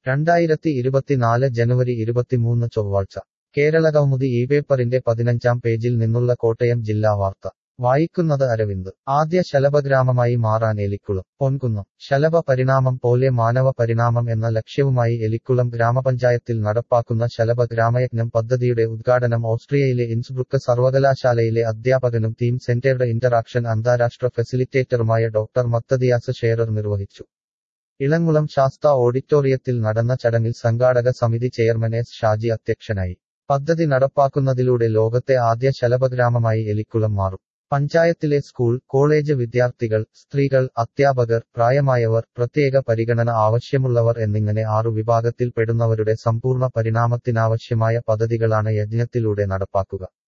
രണ്ടായിരത്തി ഇരുപത്തിനാല് ജനുവരി ഇരുപത്തിമൂന്ന് ചൊവ്വാഴ്ച കേരളകൗമുദി ഈ പേപ്പറിന്റെ പതിനഞ്ചാം പേജിൽ നിന്നുള്ള കോട്ടയം ജില്ലാ വാർത്ത വായിക്കുന്നത് അരവിന്ദ് ആദ്യ ശലഭഗ്രാമമായി മാറാൻ എലിക്കുളം പൊൻകുന്നം ശലഭ പരിണാമം പോലെ മാനവ പരിണാമം എന്ന ലക്ഷ്യവുമായി എലിക്കുളം ഗ്രാമപഞ്ചായത്തിൽ നടപ്പാക്കുന്ന ശലഭ ഗ്രാമയജ്ഞം പദ്ധതിയുടെ ഉദ്ഘാടനം ഓസ്ട്രിയയിലെ ഇൻസ്ബ്രുക്ക് സർവകലാശാലയിലെ അധ്യാപകനും തീം സെന്റേർഡ് ഇന്ററാക്ഷൻ അന്താരാഷ്ട്ര ഫെസിലിറ്റേറ്ററുമായ ഡോക്ടർ മത്തദിയാസ് ഷെയറർ നിർവഹിച്ചു ഇളങ്കുളം ശാസ്ത ഓഡിറ്റോറിയത്തിൽ നടന്ന ചടങ്ങിൽ സംഘാടക സമിതി ചെയർമാൻ എസ് ഷാജി അധ്യക്ഷനായി പദ്ധതി നടപ്പാക്കുന്നതിലൂടെ ലോകത്തെ ആദ്യ ശലഭഗ്രാമമായി എലിക്കുളം മാറും പഞ്ചായത്തിലെ സ്കൂൾ കോളേജ് വിദ്യാർത്ഥികൾ സ്ത്രീകൾ അധ്യാപകർ പ്രായമായവർ പ്രത്യേക പരിഗണന ആവശ്യമുള്ളവർ എന്നിങ്ങനെ ആറു വിഭാഗത്തിൽ പെടുന്നവരുടെ സമ്പൂർണ്ണ പരിണാമത്തിനാവശ്യമായ പദ്ധതികളാണ് യജ്ഞത്തിലൂടെ നടപ്പാക്കുക